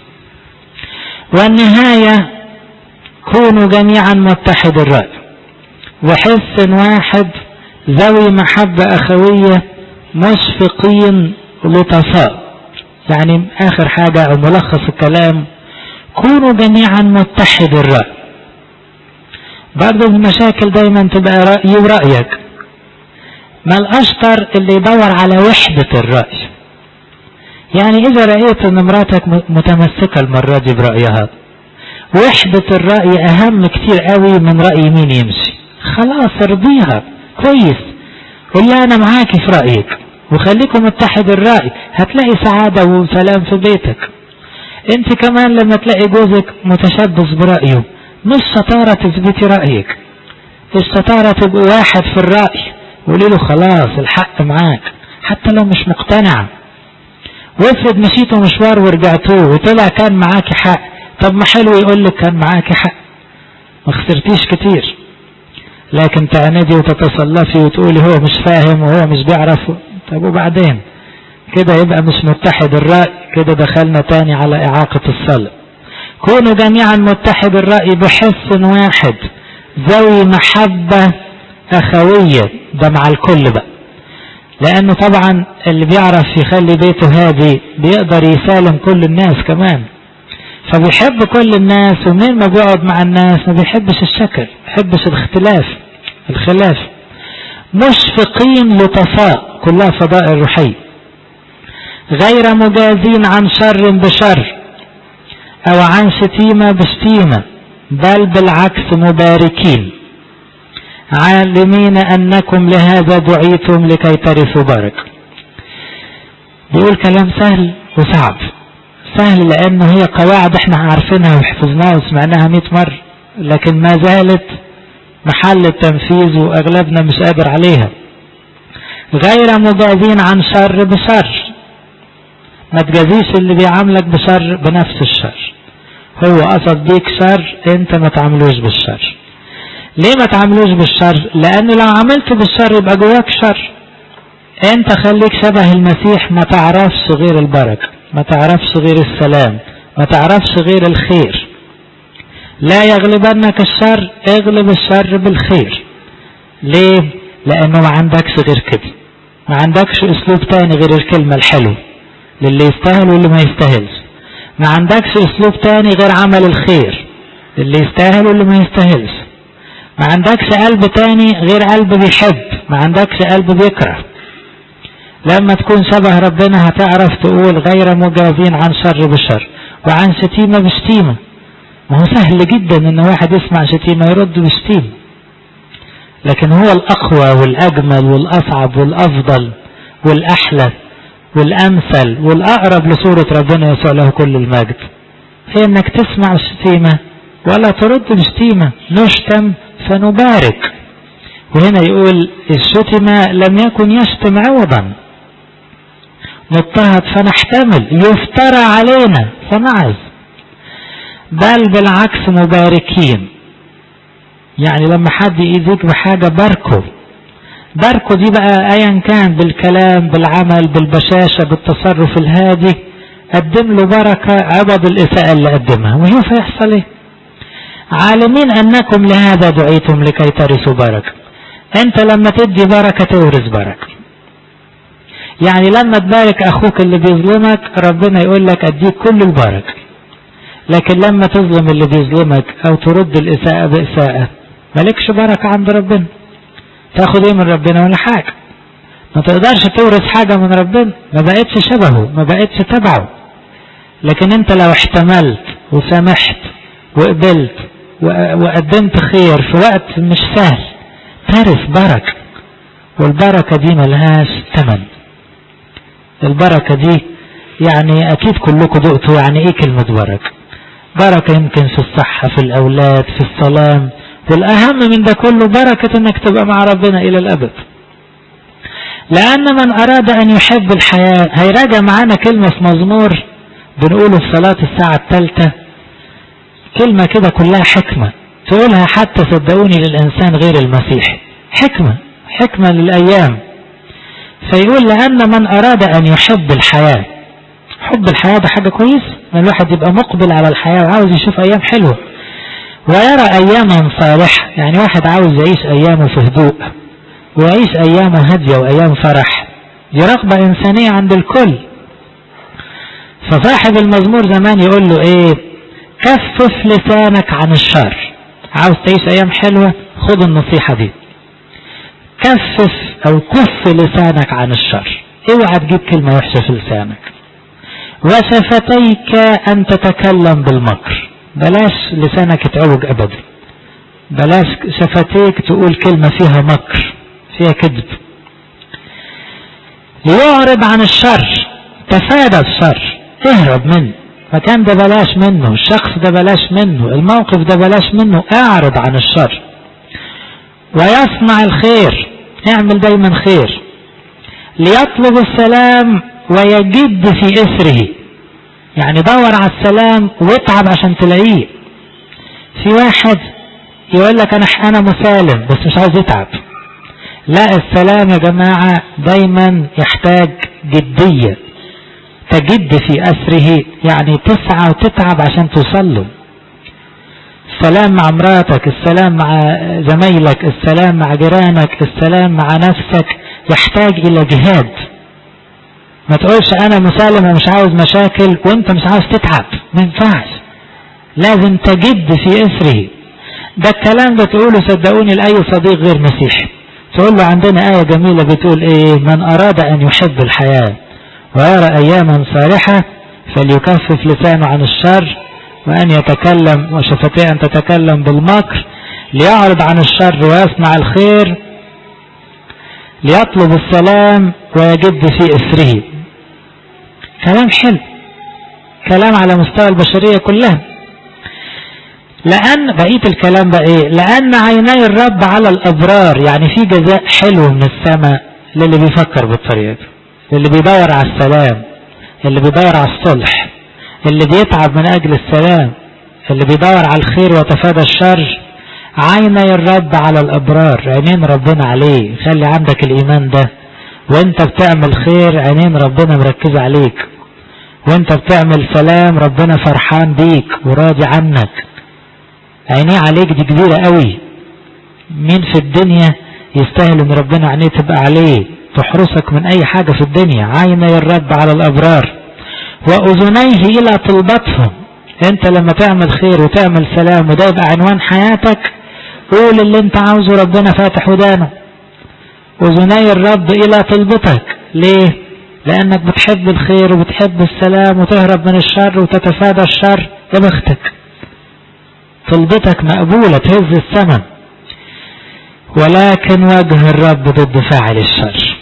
والنهاية كونوا جميعا متحد الرأي وحس واحد ذوي محبة أخوية مشفقين لطفاء يعني آخر حاجة أو ملخص الكلام كونوا جميعا متحد الرأي برضه المشاكل دايما تبقى رأيي ورأيك ما الأشطر اللي يدور على وحدة الرأي يعني إذا رأيت أن مراتك متمسكة المرة دي برأيها وحدة الرأي أهم كتير قوي من رأي مين يمشي خلاص ارضيها كويس قول لها أنا معاكي في رأيك وخليكم متحد الرأي هتلاقي سعادة وسلام في بيتك انت كمان لما تلاقي جوزك متشبث برأيه مش شطارة تثبتي رأيك الشطارة تبقى واحد في الرأي وقولي له خلاص الحق معاك حتى لو مش مقتنع وافرض مشيتوا مشوار ورجعتوه وطلع كان معاكي حق طب ما حلو يقول لك كان معاكي حق ما خسرتيش كتير لكن تعندي وتتصلفي وتقولي هو مش فاهم وهو مش بيعرف طب وبعدين كده يبقى مش متحد الرأي كده دخلنا تاني على إعاقة الصلاة كونوا جميعا متحد الرأي بحس واحد ذوي محبة أخوية ده مع الكل بقى لأنه طبعا اللي بيعرف يخلي بيته هادي بيقدر يسالم كل الناس كمان فبيحب كل الناس ومين ما بيقعد مع الناس ما بيحبش الشكل بيحبش الاختلاف الخلاف مشفقين لطفاء كلها فضائل روحية غير مجازين عن شر بشر او عن شتيمة بشتيمة بل بالعكس مباركين عالمين انكم لهذا دعيتم لكي ترثوا برك بيقول كلام سهل وصعب سهل لانه هي قواعد احنا عارفينها وحفظناها وسمعناها 100 مرة لكن ما زالت محل التنفيذ واغلبنا مش قادر عليها غير مجازين عن شر بشر ما تجازيش اللي بيعاملك بشر بنفس الشر هو قصد بيك شر انت ما تعملوش بالشر ليه ما تعملوش بالشر لانه لو عملت بالشر يبقى جواك شر انت خليك شبه المسيح ما تعرفش غير البركة ما تعرفش غير السلام ما تعرفش غير الخير لا يغلبنك الشر اغلب الشر بالخير ليه لانه ما عندكش غير كده ما عندكش اسلوب تاني غير الكلمة الحلوة للي يستاهل واللي ما يستاهلش ما عندكش اسلوب تاني غير عمل الخير اللي يستاهل واللي ما يستاهلش ما عندكش قلب تاني غير قلب بيحب ما عندكش قلب بيكره لما تكون شبه ربنا هتعرف تقول غير مجازين عن شر بشر وعن شتيمة بشتيمة ما هو سهل جدا ان واحد يسمع شتيمة يرد بشتيمة لكن هو الاقوى والاجمل والاصعب والافضل والاحلى والامثل والاقرب لصورة ربنا يسوع له كل المجد هي انك تسمع الشتيمة ولا ترد بشتيمة نشتم فنبارك وهنا يقول الشتم لم يكن يشتم عوضا نضطهد فنحتمل يفترى علينا فنعز بل بالعكس مباركين يعني لما حد يأذيك بحاجة باركه باركه دي بقى ايا كان بالكلام بالعمل بالبشاشة بالتصرف الهادي قدم له بركة عوض الإساءة اللي قدمها وشوف هيحصل ايه عالمين انكم لهذا دعيتم لكي ترثوا بركة انت لما تدي بركة تورث بركة يعني لما تبارك اخوك اللي بيظلمك ربنا يقول لك اديك كل البركة لكن لما تظلم اللي بيظلمك او ترد الاساءة باساءة مالكش بركة عند ربنا تاخد ايه من ربنا ولا حاجة ما تقدرش تورث حاجة من ربنا ما بقتش شبهه ما بقتش تبعه لكن انت لو احتملت وسامحت وقبلت وقدمت خير في وقت مش سهل ترث بركة والبركة دي ملهاش ثمن البركة دي يعني اكيد كلكم دقتوا يعني ايه كلمة بركة بركة يمكن في الصحة في الاولاد في السلام والاهم من ده كله بركة انك تبقى مع ربنا الى الابد لان من اراد ان يحب الحياة هيراجع معانا كلمة في مزمور بنقوله في صلاة الساعة الثالثة كلمة كده كلها حكمة تقولها حتى صدقوني للإنسان غير المسيح حكمة حكمة للأيام فيقول لأن من أراد أن يحب الحياة حب الحياة ده حاجة كويس ان الواحد يبقى مقبل على الحياة وعاوز يشوف أيام حلوة ويرى أياما صالحة يعني واحد عاوز يعيش أيامه في هدوء ويعيش أيامه هادية وأيام فرح دي رغبة إنسانية عند الكل فصاحب المزمور زمان يقول له إيه كفف لسانك عن الشر عاوز تعيش ايام حلوة خد النصيحة دي كفف او كف لسانك عن الشر اوعى تجيب كلمة وحشة في لسانك وشفتيك أن تتكلم بالمكر بلاش لسانك يتعوج أبدا بلاش شفتيك تقول كلمة فيها مكر فيها كذب ليعرض عن الشر تفادى الشر اهرب منه مكان ده بلاش منه الشخص ده بلاش منه الموقف ده بلاش منه اعرض عن الشر ويصنع الخير اعمل دايما خير ليطلب السلام ويجد في اثره يعني دور على السلام واتعب عشان تلاقيه في واحد يقول لك انا انا مسالم بس مش عاوز يتعب لا السلام يا جماعة دايما يحتاج جدية تجد في أسره يعني تسعى وتتعب عشان توصل له السلام مع مراتك السلام مع زمايلك السلام مع جيرانك السلام مع نفسك يحتاج إلى جهاد ما تقولش أنا مسالم ومش عاوز مشاكل وأنت مش عاوز تتعب ما ينفعش لازم تجد في أسره ده الكلام ده تقوله صدقوني لأي صديق غير مسيحي تقول له عندنا آية جميلة بتقول إيه من أراد أن يحب الحياة ويرى أياما صالحة فليكفف لسانه عن الشر وأن يتكلم وشفتيه أن تتكلم بالمكر ليعرض عن الشر ويصنع الخير ليطلب السلام ويجد في إثره كلام حلو كلام على مستوى البشرية كلها لأن بقية الكلام بقى إيه لأن عيني الرب على الأبرار يعني في جزاء حلو من السماء للي بيفكر بالطريقة دي اللي بيدور على السلام اللي بيدور على الصلح اللي بيتعب من أجل السلام اللي بيدور على الخير وتفادى الشر عيني الرب على الأبرار عينين ربنا عليه خلي عندك الإيمان ده وانت بتعمل خير عينين ربنا مركزة عليك وانت بتعمل سلام ربنا فرحان بيك وراضي عنك عينيه عليك دي كبيرة قوي مين في الدنيا يستاهل ان ربنا عينيه تبقى عليه تحرسك من اي حاجة في الدنيا عيني الرب على الابرار واذنيه الى طلبتهم انت لما تعمل خير وتعمل سلام وده يبقى عنوان حياتك قول اللي انت عاوزه ربنا فاتح ودانه اذني الرب الى طلبتك ليه لانك بتحب الخير وبتحب السلام وتهرب من الشر وتتفادى الشر يا بختك طلبتك مقبولة تهز السماء ولكن وجه الرب ضد فاعل الشر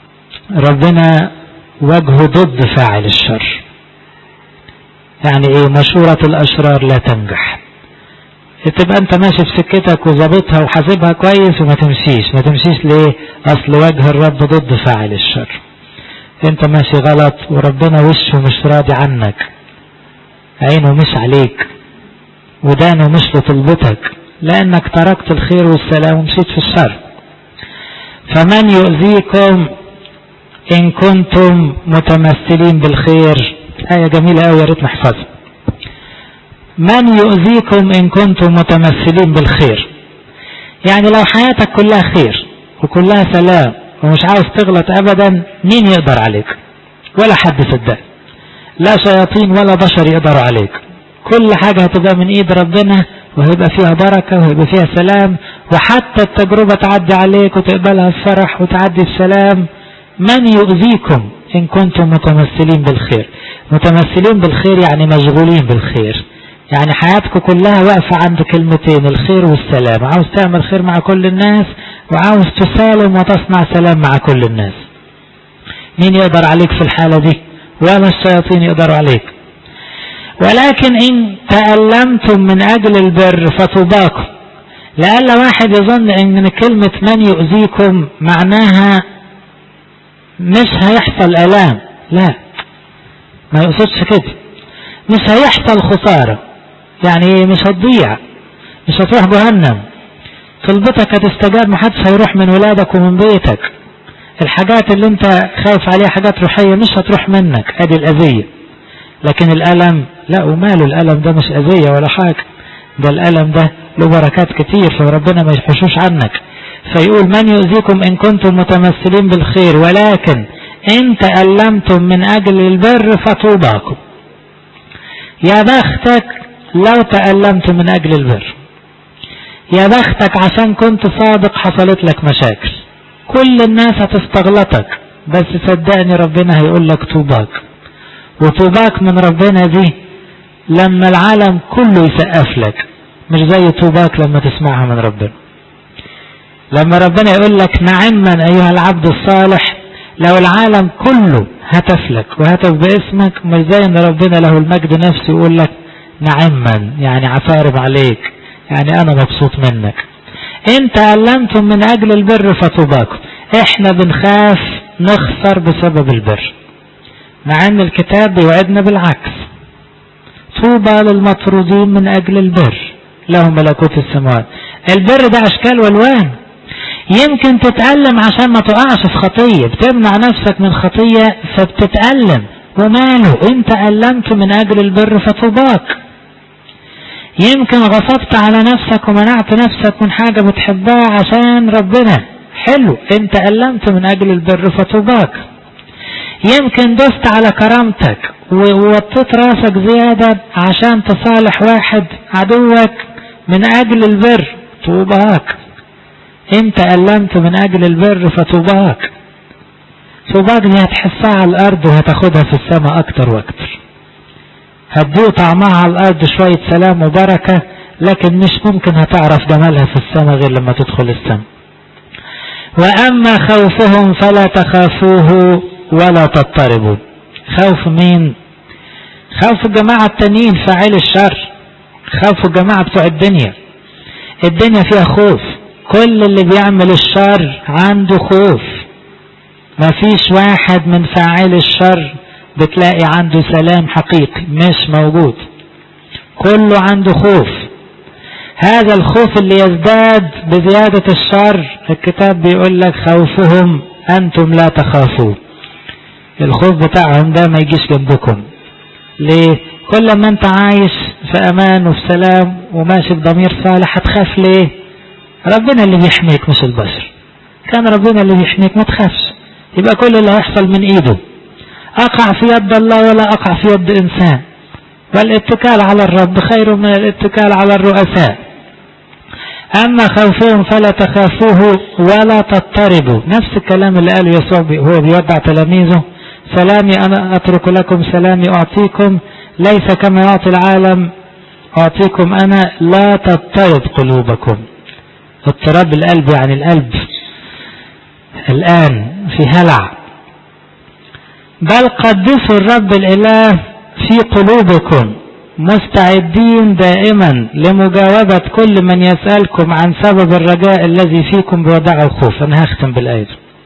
ربنا وجهه ضد فاعل الشر يعني ايه مشورة الاشرار لا تنجح تبقى انت ماشي في سكتك وظابطها وحاسبها كويس وما تمشيش ما تمشيش ليه اصل وجه الرب ضد فاعل الشر انت ماشي غلط وربنا وشه مش راضي عنك عينه مش عليك ودانه مش لطلبتك لانك تركت الخير والسلام ومشيت في الشر فمن يؤذيكم ان كنتم متمثلين بالخير آية جميلة أوي يا ريت نحفظها من يؤذيكم إن كنتم متمثلين بالخير يعني لو حياتك كلها خير وكلها سلام ومش عاوز تغلط أبدا مين يقدر عليك ولا حد صدق لا شياطين ولا بشر يقدروا عليك كل حاجة هتبقى من ايد ربنا وهيبقى فيها بركة وهيبقى فيها سلام وحتى التجربة تعدي عليك وتقبلها الفرح وتعدي السلام من يؤذيكم إن كنتم متمثلين بالخير متمثلين بالخير يعني مشغولين بالخير يعني حياتكم كلها واقفة عند كلمتين الخير والسلام عاوز تعمل خير مع كل الناس وعاوز تسالم وتصنع سلام مع كل الناس مين يقدر عليك في الحالة دي ولا الشياطين يقدروا عليك ولكن إن تألمتم من أجل البر فطوباكم لألا واحد يظن إن كلمة من يؤذيكم معناها مش هيحصل ألام لا ما يقصدش كده مش هيحصل خسارة يعني مش هتضيع مش هتروح جهنم طلبتك هتستجاب محدش هيروح من ولادك ومن بيتك الحاجات اللي انت خايف عليها حاجات روحية مش هتروح منك ادي الأذية لكن الألم لا وماله الألم ده مش أذية ولا حاجة ده الألم ده له بركات كتير فربنا ما يحشوش عنك فيقول من يؤذيكم إن كنتم متمثلين بالخير ولكن إن تألمتم من أجل البر فطوباكم يا بختك لو تألمت من أجل البر يا بختك عشان كنت صادق حصلت لك مشاكل كل الناس هتستغلطك بس صدقني ربنا هيقول لك طوباك وطوباك من ربنا دي لما العالم كله يسقف لك مش زي طوباك لما تسمعها من ربنا لما ربنا يقول لك نعما ايها العبد الصالح لو العالم كله هتف لك وهتف باسمك مش زي ان ربنا له المجد نفسه يقول لك نعما يعني عفارب عليك يعني انا مبسوط منك انت علمتم من اجل البر فطوباكم احنا بنخاف نخسر بسبب البر مع ان الكتاب بيوعدنا بالعكس طوبى للمطرودين من اجل البر لهم ملكوت السماوات البر ده اشكال والوان يمكن تتألم عشان ما تقعش في خطية بتمنع نفسك من خطية فبتتألم وماله انت ألمت من اجل البر فطوباك يمكن غصبت على نفسك ومنعت نفسك من حاجة بتحبها عشان ربنا حلو انت ألمت من اجل البر فطوباك يمكن دست على كرامتك ووطيت راسك زيادة عشان تصالح واحد عدوك من اجل البر طوباك انت ألمت من اجل البر فطوباك طوباك دي هتحسها على الارض وهتاخدها في السماء اكتر واكتر هتدوق طعمها على الارض شوية سلام وبركة لكن مش ممكن هتعرف جمالها في السماء غير لما تدخل السماء واما خوفهم فلا تخافوه ولا تضطربوا خوف مين خوف الجماعة التانيين فاعل الشر خوف الجماعة بتوع الدنيا الدنيا فيها خوف كل اللي بيعمل الشر عنده خوف ما فيش واحد من فاعل الشر بتلاقي عنده سلام حقيقي مش موجود كله عنده خوف هذا الخوف اللي يزداد بزيادة الشر الكتاب بيقول لك خوفهم أنتم لا تخافوا الخوف بتاعهم ده ما يجيش جنبكم ليه كل ما انت عايش في امان وفي سلام وماشي بضمير صالح هتخاف ليه ربنا اللي بيحميك مش البشر كان ربنا اللي بيحميك ما تخافش يبقى كل اللي هيحصل من ايده اقع في يد الله ولا اقع في يد انسان والاتكال على الرب خير من الاتكال على الرؤساء اما خوفهم فلا تخافوه ولا تضطربوا نفس الكلام اللي قاله يسوع هو بيودع تلاميذه سلامي انا اترك لكم سلامي اعطيكم ليس كما يعطي العالم اعطيكم انا لا تضطرب قلوبكم اضطراب القلب يعني القلب الآن في هلع بل قدسوا الرب الإله في قلوبكم مستعدين دائما لمجاوبة كل من يسألكم عن سبب الرجاء الذي فيكم بوضع الخوف أنا هختم بالآية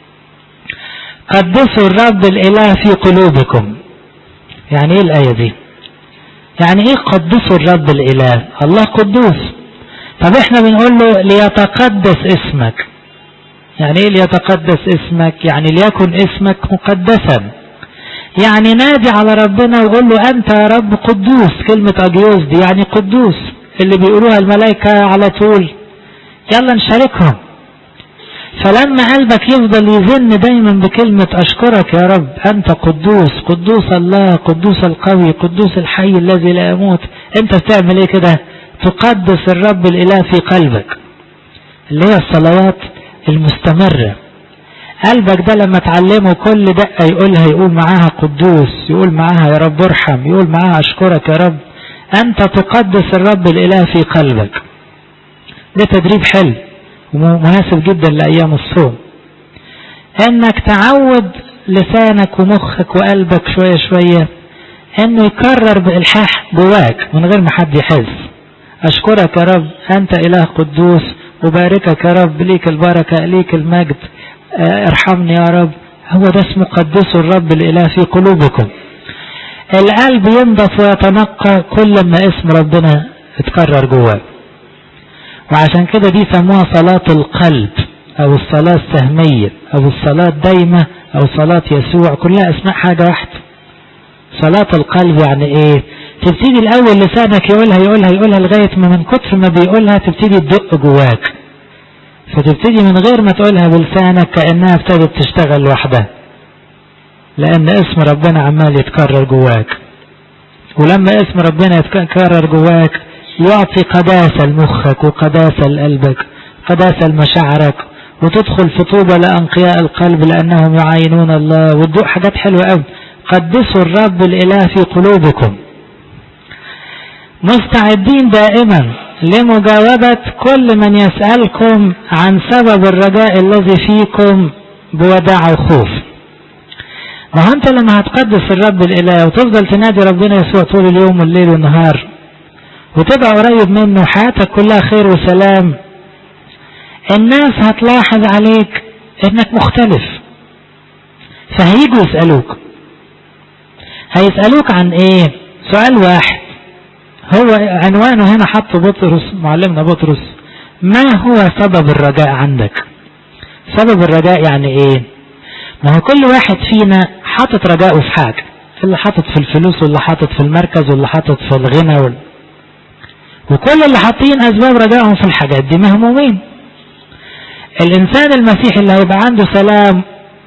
قدسوا الرب الإله في قلوبكم يعني ايه الآية دي يعني ايه قدسوا الرب الإله الله قدوس طب احنا بنقول له ليتقدس اسمك يعني ايه ليتقدس اسمك يعني ليكن اسمك مقدسا يعني نادي على ربنا وقول له انت يا رب قدوس كلمة اجيوس دي يعني قدوس اللي بيقولوها الملائكة على طول يلا نشاركهم فلما قلبك يفضل يزن دايما بكلمة اشكرك يا رب انت قدوس قدوس الله قدوس القوي قدوس الحي الذي لا يموت انت بتعمل ايه كده تقدس الرب الاله في قلبك اللي هي الصلوات المستمرة قلبك ده لما تعلمه كل دقة يقولها يقول معاها قدوس يقول معاها يا رب ارحم يقول معاها اشكرك يا رب انت تقدس الرب الاله في قلبك ده تدريب حلو ومناسب جدا لايام الصوم انك تعود لسانك ومخك وقلبك شوية شوية انه يكرر بالحاح جواك من غير ما حد يحس اشكرك يا رب انت اله قدوس أباركك يا رب ليك البركة ليك المجد ارحمني يا رب هو ده اسمه قدسوا الرب الإله في قلوبكم القلب ينضف ويتنقى كل ما اسم ربنا اتكرر جواه وعشان كده دي سموها صلاة القلب أو الصلاة السهمية أو الصلاة دايمة أو صلاة يسوع كلها اسمها حاجة واحدة صلاة القلب يعني ايه تبتدي الاول لسانك يقولها يقولها يقولها لغاية ما من كتر ما بيقولها تبتدي تدق جواك فتبتدي من غير ما تقولها بلسانك كأنها ابتدت تشتغل لوحدها لأن اسم ربنا عمال يتكرر جواك ولما اسم ربنا يتكرر جواك يعطي قداسة لمخك وقداسة لقلبك قداسة لمشاعرك وتدخل في طوبى لأنقياء القلب لأنهم يعاينون الله وتدوق حاجات حلوة قوي قدسوا الرب الإله في قلوبكم مستعدين دائما لمجاوبة كل من يسألكم عن سبب الرجاء الذي فيكم بوداع وخوف ما هو انت لما هتقدس الرب الاله وتفضل تنادي ربنا يسوع طول اليوم والليل والنهار وتبقى قريب منه حياتك كلها خير وسلام الناس هتلاحظ عليك انك مختلف فهيجوا يسألوك هيسألوك عن ايه سؤال واحد هو عنوانه هنا حطه بطرس معلمنا بطرس ما هو سبب الرجاء عندك سبب الرجاء يعني ايه ما هو كل واحد فينا حاطط رجاءه في حاجة اللي حاطط في الفلوس واللي حاطط في المركز واللي حاطط في الغنى وال... وكل اللي حاطين اسباب رجائهم في الحاجات دي مهمومين الانسان المسيحي اللي هيبقى عنده سلام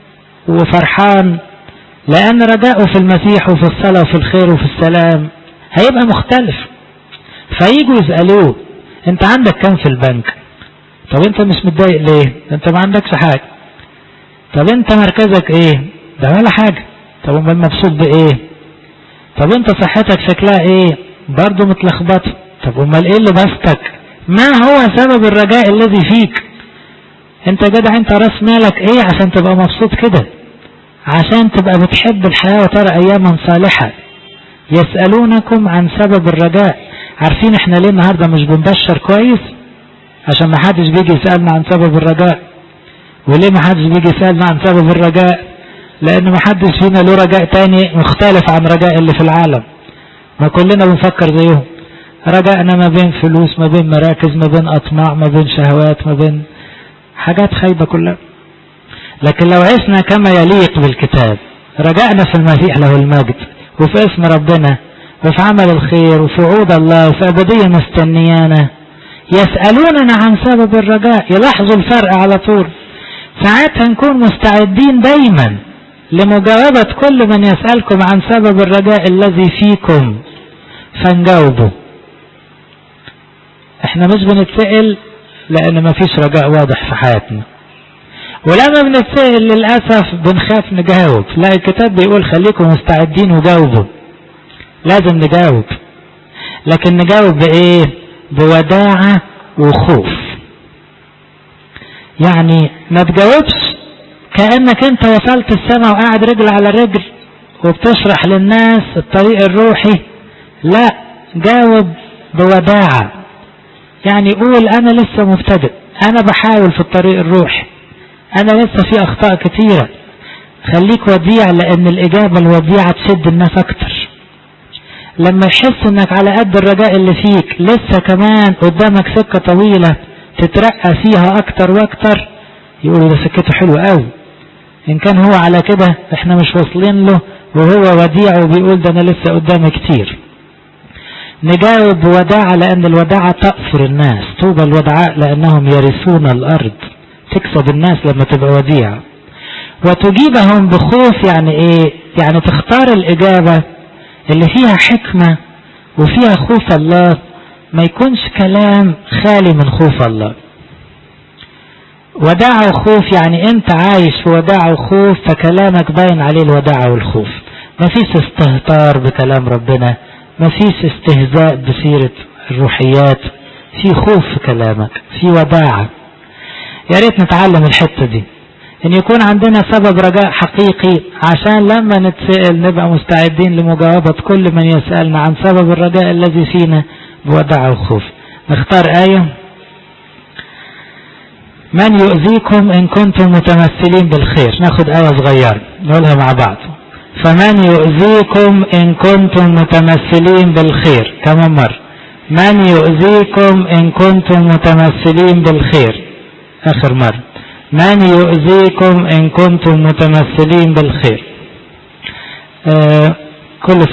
وفرحان لان رجاؤه في المسيح وفي الصلاة وفي الخير وفي السلام هيبقى مختلف فييجوا يسألوه انت عندك كام في البنك طب انت مش متضايق ليه انت ما عندكش حاجة طب انت مركزك ايه ده ولا حاجة طب امال مبسوط بايه طب انت صحتك شكلها ايه برضه متلخبطه طب امال ايه اللي بستك ما هو سبب الرجاء الذي فيك انت جدع انت راس مالك ايه عشان تبقى مبسوط كده عشان تبقى بتحب الحياة وترى اياما صالحة يسألونكم عن سبب الرجاء عارفين احنا ليه النهاردة مش بنبشر كويس عشان ما حدش بيجي يسألنا عن سبب الرجاء وليه ما حدش بيجي يسألنا عن سبب الرجاء لان ما حدش فينا له رجاء تاني مختلف عن رجاء اللي في العالم ما كلنا بنفكر زيهم رجائنا ما بين فلوس ما بين مراكز ما بين اطماع ما بين شهوات ما بين حاجات خايبة كلها لكن لو عشنا كما يليق بالكتاب رجعنا في المسيح له المجد وفي اسم ربنا وفي عمل الخير وفي وعود الله وفي أبدية مستنيانا يسألوننا عن سبب الرجاء يلاحظوا الفرق على طول ساعتها نكون مستعدين دايما لمجاوبة كل من يسألكم عن سبب الرجاء الذي فيكم فنجاوبه احنا مش بنتسأل لان مفيش رجاء واضح في حياتنا ولما بنتسأل للأسف بنخاف نجاوب لا الكتاب بيقول خليكم مستعدين وجاوبوا لازم نجاوب لكن نجاوب بإيه بوداعة وخوف يعني ما تجاوبش كأنك انت وصلت السماء وقاعد رجل على رجل وبتشرح للناس الطريق الروحي لا جاوب بوداعة يعني قول انا لسه مبتدئ انا بحاول في الطريق الروحي انا لسه في اخطاء كتيرة خليك وديع لان الاجابة الوديعة تشد الناس اكتر لما يحس انك على قد الرجاء اللي فيك لسه كمان قدامك سكة طويلة تترقى فيها اكتر واكتر يقولوا ده سكته حلوة قوي ان كان هو على كده احنا مش واصلين له وهو وديع وبيقول ده انا لسه قدامي كتير نجاوب بوداعة لان الوداعة تأثر الناس طوبى الودعاء لانهم يرثون الارض تكسب الناس لما تبقى وديع وتجيبهم بخوف يعني ايه يعني تختار الاجابة اللي فيها حكمة وفيها خوف الله ما يكونش كلام خالي من خوف الله وداع وخوف يعني انت عايش في وداع وخوف فكلامك باين عليه الوداع والخوف ما فيش استهتار بكلام ربنا ما فيش استهزاء بسيرة الروحيات في خوف في كلامك في وداعة يا ريت نتعلم الحتة دي ان يكون عندنا سبب رجاء حقيقي عشان لما نتسأل نبقى مستعدين لمجاوبة كل من يسألنا عن سبب الرجاء الذي فينا بوداع وخوف نختار آية من يؤذيكم إن كنتم متمثلين بالخير ناخد آية صغيرة نقولها مع بعض فمن يؤذيكم إن كنتم متمثلين بالخير كمان مرة من يؤذيكم إن كنتم متمثلين بالخير آخر مرة من يؤذيكم إن كنتم متمثلين بالخير آه كل